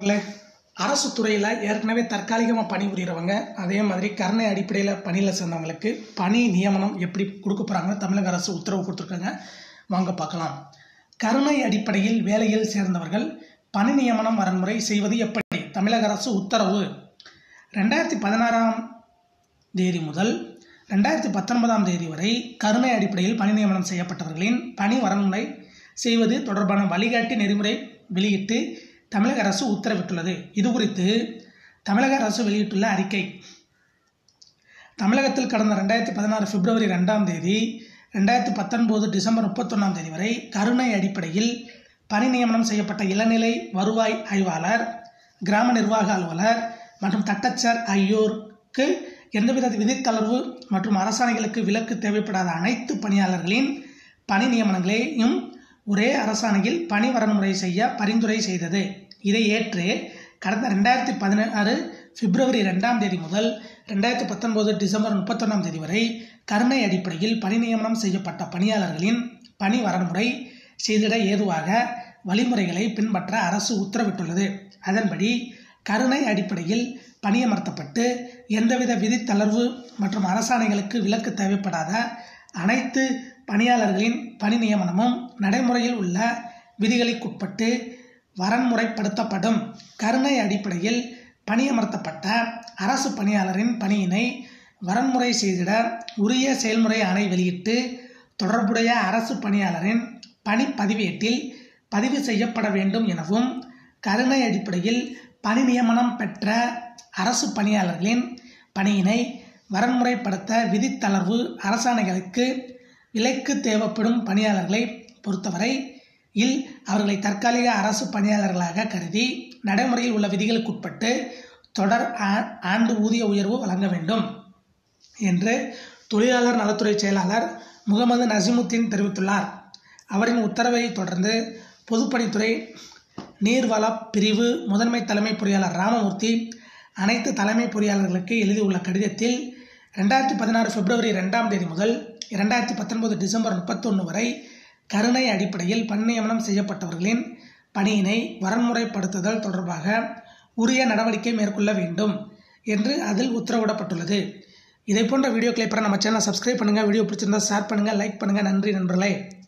இல்லை அரசு துறையில் ஏற்கனவே தற்காலிகமாக பணிபுரியறவங்க அதே மாதிரி கருணை அடிப்படையில் பணியில் சேர்ந்தவங்களுக்கு பணி நியமனம் எப்படி கொடுக்க போகிறாங்கன்னு தமிழக அரசு உத்தரவு கொடுத்துருக்காங்க வாங்க பார்க்கலாம் கருணை அடிப்படையில் வேலையில் சேர்ந்தவர்கள் பணி நியமனம் வரன்முறை செய்வது எப்படி தமிழக அரசு உத்தரவு ரெண்டாயிரத்தி பதினாறாம் தேதி முதல் ரெண்டாயிரத்தி பத்தொன்பதாம் தேதி வரை கருணை அடிப்படையில் பணி நியமனம் செய்யப்பட்டவர்களின் பணி வரன்முறை செய்வது தொடர்பான வழிகாட்டி நெறிமுறை வெளியிட்டு தமிழக அரசு உத்தரவிட்டுள்ளது இது குறித்து தமிழக அரசு வெளியிட்டுள்ள அறிக்கை தமிழகத்தில் கடந்த ரெண்டாயிரத்தி பதினாறு பிப்ரவரி ரெண்டாம் தேதி ரெண்டாயிரத்தி பத்தொன்பது டிசம்பர் முப்பத்தொன்னாம் தேதி வரை கருணை அடிப்படையில் பணி நியமனம் செய்யப்பட்ட இளநிலை வருவாய் ஆய்வாளர் கிராம நிர்வாக அலுவலர் மற்றும் தட்டச்சர் ஆகியோருக்கு எந்தவித விதித்தளர்வு மற்றும் அரசாணைகளுக்கு விலக்கு தேவைப்படாத அனைத்து பணியாளர்களின் பணி நியமனங்களையும் ஒரே அரசாணையில் பணி வரன்முறை செய்ய பரிந்துரை செய்தது இதை ஏற்று கடந்த ரெண்டாயிரத்தி பதினாறு பிப்ரவரி ரெண்டாம் தேதி முதல் ரெண்டாயிரத்தி பத்தொன்பது டிசம்பர் முப்பத்தொன்னாம் தேதி வரை கருணை அடிப்படையில் பணி நியமனம் செய்யப்பட்ட பணியாளர்களின் பணி வரன்முறை செய்திட ஏதுவாக வழிமுறைகளை பின்பற்ற அரசு உத்தரவிட்டுள்ளது அதன்படி கருணை அடிப்படையில் பணியமர்த்தப்பட்டு எந்தவித விதித்தளர்வு மற்றும் அரசாணைகளுக்கு விலக்கு தேவைப்படாத அனைத்து பணியாளர்களின் பணி நியமனமும் நடைமுறையில் உள்ள விதிகளுக்குட்பட்டு வரன்முறைப்படுத்தப்படும் கருணை அடிப்படையில் பணியமர்த்தப்பட்ட அரசு பணியாளரின் பணியினை வரன்முறை செய்திட உரிய செயல்முறை ஆணை வெளியிட்டு தொடர்புடைய அரசு பணியாளரின் பணி பதிவேட்டில் பதிவு செய்யப்பட வேண்டும் எனவும் கருணை அடிப்படையில் பணி நியமனம் பெற்ற அரசு பணியாளர்களின் பணியினை வரன்முறைப்படுத்த விதித்தளர்வு அரசாணைகளுக்கு விலைக்கு தேவைப்படும் பணியாளர்களை பொறுத்தவரை இல் அவர்களை தற்காலிக அரசு பணியாளர்களாக கருதி நடைமுறையில் உள்ள விதிகளுக்குட்பட்டு தொடர் ஆண்டு ஊதிய உயர்வு வழங்க வேண்டும் என்று தொழிலாளர் நலத்துறை செயலாளர் முகமது நசிமுத்தீன் தெரிவித்துள்ளார் அவரின் உத்தரவை தொடர்ந்து பொதுப்பணித்துறை நீர்வள பிரிவு முதன்மை தலைமை பொறியாளர் ராமமூர்த்தி அனைத்து தலைமை பொறியாளர்களுக்கு எழுதியுள்ள கடிதத்தில் ரெண்டாயிரத்தி பதினாறு பிப்ரவரி ரெண்டாம் தேதி முதல் இரண்டாயிரத்தி பத்தொன்பது டிசம்பர் முப்பத்தொன்று வரை கருணை அடிப்படையில் பணி நியமனம் செய்யப்பட்டவர்களின் பணியினை வரன்முறைப்படுத்துதல் தொடர்பாக உரிய நடவடிக்கை மேற்கொள்ள வேண்டும் என்று அதில் உத்தரவிடப்பட்டுள்ளது இதை போன்ற வீடியோக்களை பெற நம்ம சேனலை சப்ஸ்கிரைப் பண்ணுங்கள் வீடியோ பிடிச்சிருந்தா ஷேர் பண்ணுங்கள் லைக் பண்ணுங்கள் நன்றி நண்பர்களே